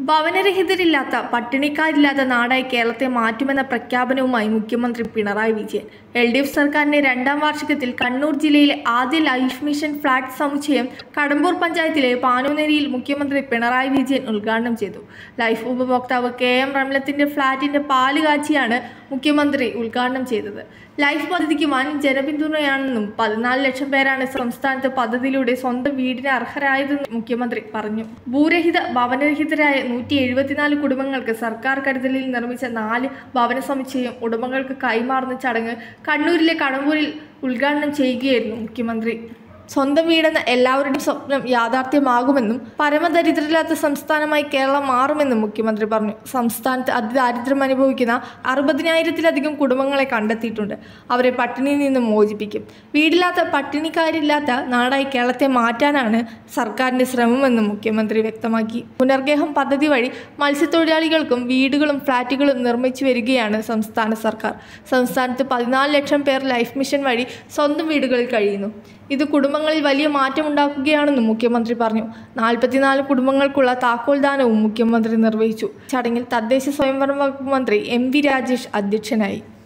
ഭവനരഹിതരില്ലാത്ത പട്ടിണിക്കാരില്ലാത്ത നാടായി കേരളത്തെ മാറ്റുമെന്ന പ്രഖ്യാപനവുമായി മുഖ്യമന്ത്രി Pinarayi Vijayan L D F സർക്കാരിന്റെ രണ്ടാം വാർഷികത്തിൽ കണ്ണൂർ ജില്ലയിലെ ആദ്യ ലൈഫ് മിഷൻ ഫ്ളാറ്റ് സമുച്ചയം കടമ്പൂർ പഞ്ചായത്തിലെ പാനൂനേരിയിൽ മുഖ്യമന്ത്രി പിണറായി വിജയൻ ഉദ്ഘാടനം ചെയ്തു ലൈഫ് ഉപഭോക്താവ് കെ എം റംലത്തിന്റെ ഫ്ളാറ്റിന്റെ പാല് കാച്ചിയാണ് മുഖ്യമന്ത്രി ഉദ്ഘാടനം ചെയ്തത് ലൈഫ് പദ്ധതിക്ക് വൻ ജനപിന്തുണയാണെന്നും പതിനാല് ലക്ഷം പേരാണ് സംസ്ഥാനത്ത് പദ്ധതിയിലൂടെ സ്വന്തം വീടിന് അർഹരായതെന്നും മുഖ്യമന്ത്രി പറഞ്ഞു ഭൂരഹിത ഭവനരഹിതരായ നൂറ്റി എഴുപത്തിനാല് കുടുംബങ്ങൾക്ക് സർക്കാർ കരുതലിൽ നിർമ്മിച്ച നാല് ഭവന സമുച്ചയം ഉടമകൾക്ക് കൈമാറുന്ന ചടങ്ങ് കണ്ണൂരിലെ കടമ്പൂരിൽ ഉദ്ഘാടനം ചെയ്യുകയായിരുന്നു മുഖ്യമന്ത്രി സ്വന്തം വീടെന്ന എല്ലാവരുടെയും സ്വപ്നം യാഥാർത്ഥ്യമാകുമെന്നും പരമദരിദ്രരില്ലാത്ത സംസ്ഥാനമായി കേരളം മാറുമെന്നും മുഖ്യമന്ത്രി പറഞ്ഞു സംസ്ഥാനത്ത് അതിദാരിദ്ര്യം അനുഭവിക്കുന്ന അറുപതിനായിരത്തിലധികം കുടുംബങ്ങളെ കണ്ടെത്തിയിട്ടുണ്ട് അവരെ പട്ടിണിയിൽ നിന്ന് മോചിപ്പിക്കും വീടില്ലാത്ത പട്ടിണിക്കാരില്ലാത്ത നാടായി കേരളത്തെ മാറ്റാനാണ് സർക്കാരിന്റെ ശ്രമമെന്നും മുഖ്യമന്ത്രി വ്യക്തമാക്കി പുനർഗേഹം പദ്ധതി വഴി മത്സ്യത്തൊഴിലാളികൾക്കും വീടുകളും ഫ്ളാറ്റുകളും നിർമ്മിച്ചു വരികയാണ് സംസ്ഥാന സർക്കാർ സംസ്ഥാനത്ത് പതിനാല് ലക്ഷം പേർ ലൈഫ് മിഷൻ വഴി സ്വന്തം വീടുകളിൽ കഴിയുന്നു ഇത് കുടുംബങ്ങളിൽ വലിയ മാറ്റമുണ്ടാക്കുകയാണെന്നും മുഖ്യമന്ത്രി പറഞ്ഞു നാൽപ്പത്തിനാല് കുടുംബങ്ങൾക്കുള്ള താക്കോൽദാനവും മുഖ്യമന്ത്രി നിർവഹിച്ചു ചടങ്ങിൽ തദ്ദേശ സ്വയംഭരണ വകുപ്പ് മന്ത്രി എം വി രാജേഷ് അധ്യക്ഷനായി